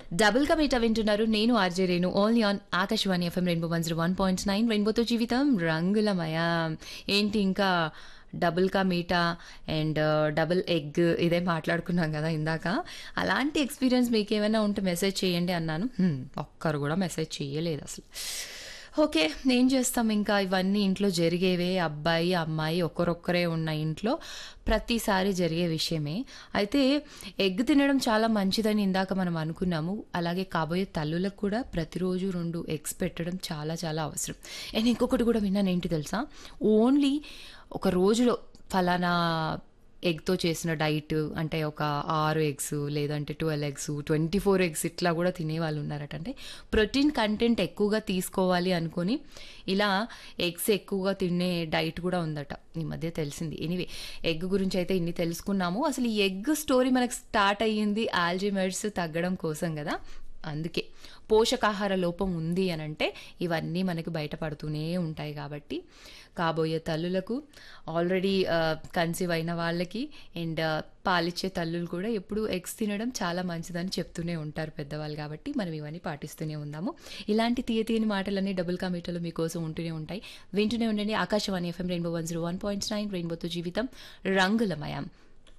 double గా మీట వింటున్నారు నేను RJ Renu only on Akashvani FM Rainbow one zero one point nine రెయిన్బోతో జీవితం రంగులమయ ఏంటి ఇంకా డబుల్ కా మీటా అండ్ డబుల్ ఎగ్ ఇదే మాట్లాడుకున్నాం కదా ఇందాక అలాంటి ఎక్స్పీరియన్స్ మీకు ఏమైనా ఉంటే మెసేజ్ చేయండి అన్నాను హ్మ్, ఒక్కరు కూడా మెసేజ్ చేయలేదు అసలు ఓకే ఏం చేస్తాం ఇంకా ఇవన్నీ ఇంట్లో జరిగేవే అబ్బాయి అమ్మాయి ఒక్కరొక్కరే ఉన్న ఇంట్లో ప్రతిసారి జరిగే విషయమే అయితే ఎగ్ తినడం చాలా మంచిదని ఇందాక మనం అనుకున్నాము అలాగే కాబోయే తల్లులకు కూడా ప్రతిరోజు రెండు ఎగ్స్ పెట్టడం చాలా చాలా అవసరం అండ్ ఇంకొకటి కూడా విన్నాను ఏంటి తెలుసా ఓన్లీ ఒక రోజులో ఫలానా ఎగ్తో చేసిన డైట్ అంటే ఒక ఆరు ఎగ్స్ లేదంటే twelve eggs twenty four eggs ఇట్లా కూడా తినే వాళ్ళు ఉన్నారట అంటే ప్రోటీన్ కంటెంట్ ఎక్కువగా తీసుకోవాలి అనుకొని ఇలా ఎగ్స్ ఎక్కువగా తినే డైట్ కూడా ఉందట ఈ మధ్య తెలిసింది ఎనీవే ఎగ్ గురించి అయితే ఇన్ని తెలుసుకున్నాము అసలు ఈ ఎగ్ స్టోరీ మనకు స్టార్ట్ అయ్యింది ఆల్జిమర్స్ తగ్గడం కోసం కదా అందుకే పోషకాహార లోపం ఉంది అని అంటే ఇవన్నీ మనకు బయటపడుతూనే ఉంటాయి కాబట్టి కాబోయే తల్లులకు ఆల్రెడీ కన్సీవ్ అయిన వాళ్ళకి అండ్ పాలిచ్చే తల్లులు కూడా ఎప్పుడు ఎగ్స్ తినడం చాలా మంచిదని చెప్తూనే ఉంటారు పెద్దవాళ్ళు కాబట్టి మనం ఇవన్నీ పాటిస్తూనే ఉందాము ఇలాంటి తీయ తీయని మాటలన్నీ డబుల్ కామీటర్లు మీకోసం ఉంటూనే ఉంటాయి వింటూనే ఉండండి Akashvani FM Rainbow one zero one point nine రెయిన్బోతో జీవితం రంగులమయం